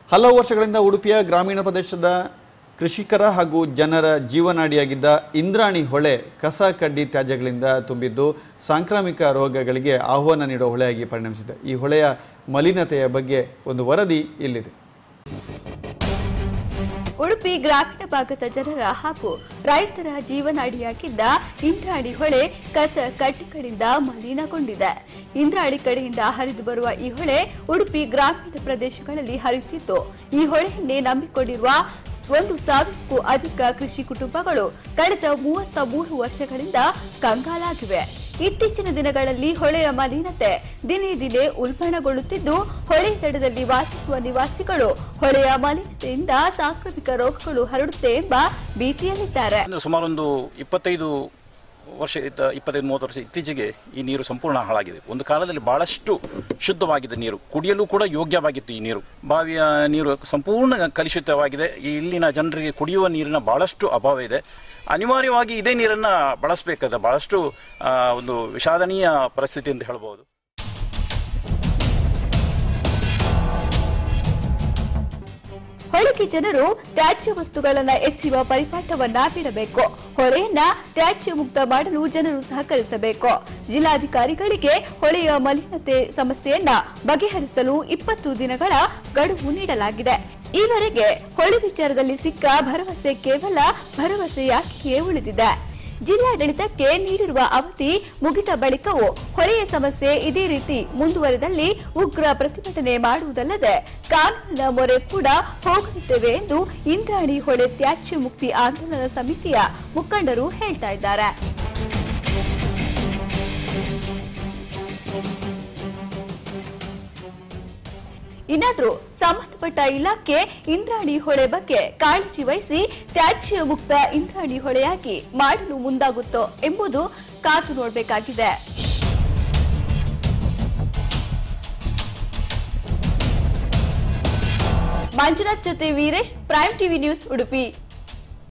ಹಲವು ವರ್ಷಗಳಿಂದ ಉಡುಪಿಯ ಗ್ರಾಮೀಣ ಪ್ರದೇಶದ ಕೃಷಿಕರ ಹಾಗೂ ಜನರ ಜೀವನಾಡಿಯಾಗಿದ್ದ ಇಂದ್ರಾಣಿ ಹೊಳೆ ಕಸ ಕಡ್ಡಿ ತ್ಯಾಜ್ಯಗಳಿಂದ ತುಂಬಿದ್ದು ಸಾಂಕ್ರಾಮಿಕ ರೋಗಗಳಿಗೆ ಆಹ್ವಾನ ನೀಡುವ ಹೊಳೆಯಾಗಿ ಪರಿಣಮಿಸಿದೆ ಈ ಹೊಳೆಯ ಮಲಿನತೆಯ ಬಗ್ಗೆ ಒಂದು ವರದಿ ಇಲ್ಲಿದೆ ಉಡುಪಿ ಗ್ರಾಮೀಣ ಭಾಗದ ಜನರ ಹಾಗೂ ರೈತರ ಜೀವನಾಡಿಯಾಗಿದ್ದ ಇಂದ್ರಾಣಿ ಹೊಳೆ ಕಸ ಕಡ್ಡಿಗಳಿಂದ ಮಲಿನಗೊಂಡಿದೆ ಇಂದ್ರಾಳಿ ಕಡೆಯಿಂದ ಹರಿದು ಬರುವ ಈ ಹೊಳೆ ಉಡುಪಿ ಗ್ರಾಮೀಣ ಪ್ರದೇಶಗಳಲ್ಲಿ ಹರಿಯುತ್ತಿದ್ದು ಈ ಹೊಳೆಯನ್ನೇ ನಂಬಿಕೊಂಡಿರುವ ಒಂದು ಸಾವಿರಕ್ಕೂ ಅಧಿಕ ಕೃಷಿ ಕುಟುಂಬಗಳು ಕಳೆದ ಮೂವತ್ತ ಮೂರು ವರ್ಷಗಳಿಂದ ಕಂಗಾಲಾಗಿವೆ ಇತ್ತೀಚಿನ ದಿನಗಳಲ್ಲಿ ಹೊಳೆಯ ಮಲಿನತೆ ದಿನೇ ದಿನೇ ಉಲ್ಬಣಗೊಳ್ಳುತ್ತಿದ್ದು ಹೊಳೆ ದಡದಲ್ಲಿ ವಾಸಿಸುವ ನಿವಾಸಿಗಳು ಹೊಳೆಯ ಮಲಿನತೆಯಿಂದ ಸಾಂಕ್ರಾಮಿಕ ರೋಗಗಳು ಹರಡುತ್ತೆ ಎಂಬ ಭೀತಿಯಲ್ಲಿದ್ದಾರೆ ಅಂದ್ರೆ ಸುಮಾರು ಒಂದು ಇಪ್ಪತ್ತೈದು ವರ್ಷ ಇತ್ತ- ಇಪ್ಪತ್ತೈದು ಮೂವತ್ತು ವರ್ಷ ಇತ್ತೀಚೆಗೆ ಈ ನೀರು ಸಂಪೂರ್ಣ ಹಾಳಾಗಿದೆ ಒಂದು ಕಾಲದಲ್ಲಿ ಬಹಳಷ್ಟು ಶುದ್ಧವಾಗಿದ್ದ ನೀರು ಕುಡಿಯಲು ಕೂಡ ಯೋಗ್ಯವಾಗಿತ್ತು ಈ ನೀರು ಬಾವಿಯ ನೀರು ಸಂಪೂರ್ಣ ಕಲುಷಿತವಾಗಿದೆ ಈ ಇಲ್ಲಿನ ಜನರಿಗೆ ಕುಡಿಯುವ ನೀರಿನ ಬಹಳಷ್ಟು ಅಭಾವ ಇದೆ ಅನಿವಾರ್ಯವಾಗಿ ಇದೇ ನೀರನ್ನ ಬಳಸಬೇಕಾದ ಬಹಳಷ್ಟು ಆ, ಒಂದು ವಿಷಾದನೀಯ ಪರಿಸ್ಥಿತಿ ಅಂತ ಹೇಳ್ಬೋದು ಹೊಳೆಗೆ ಜನರು ತ್ಯಾಜ್ಯ ವಸ್ತುಗಳನ್ನ ಎಸೆಯುವ ಪರಿಪಾಠವನ್ನ ಬಿಡಬೇಕು ಹೊಳೆಯನ್ನ ತ್ಯಾಜ್ಯ ಮುಕ್ತ ಮಾಡಲು ಜನರು ಸಹಕರಿಸಬೇಕು ಜಿಲ್ಲಾಧಿಕಾರಿಗಳಿಗೆ ಹೊಳೆಯ ಮಲಿನತೆ ಸಮಸ್ಯೆಯನ್ನ ಬಗೆಹರಿಸಲು ಇಪ್ಪತ್ತು ದಿನಗಳ ಗಡುವು ನೀಡಲಾಗಿದೆ ಈವರೆಗೆ ಹೊಳೆ ವಿಚಾರದಲ್ಲಿ ಸಿಕ್ಕ ಭರವಸೆ ಕೇವಲ ಭರವಸೆಯಾಗಿಯೇ ಉಳಿದಿದೆ ಜಿಲ್ಲಾಡಳಿತಕ್ಕೆ ನೀಡಿರುವ ಅವಧಿ ಮುಗಿದ ಬಳಿಕವೂ ಹೊಳೆಯ ಸಮಸ್ಯೆ ಇದೇ ರೀತಿ ಮುಂದುವರೆದಲ್ಲಿ ಉಗ್ರ ಪ್ರತಿಭಟನೆ ಮಾಡುವುದಲ್ಲದೆ ಕಾನೂನಿನ ಮೊರೆ ಕೂಡ ಹೋಗಲಿದ್ದೇವೆ ಎಂದು ಇಂದ್ರಾಣಿ ಹೊಳೆ ತ್ಯಾಜ್ಯ ಮುಕ್ತಿ ಆಂದೋಲನ ಸಮಿತಿಯ ಮುಖಂಡರು ಹೇಳ್ತಾ ಇದ್ದಾರೆ ಇನ್ನಾದ್ರೂ ಸಂಬಂಧಪಟ್ಟ ಇಲಾಖೆ ಇಂದ್ರಾಣಿ ಹೊಳೆ ಬಗ್ಗೆ ಕಾಳಜಿ ವಹಿಸಿ ತ್ಯಾಜ್ಯ ಮುಕ್ತ ಇಂದ್ರಾಣಿ ಹೊಳೆಯಾಗಿ ಮಾಡಲು ಮುಂದಾಗುತ್ತೋ ಎಂಬುದು ಕಾದು ನೋಡಬೇಕಾಗಿದೆ ಮಂಜುನಾಥ್ ಜೊತೆ Veeresh prime TV news Udupi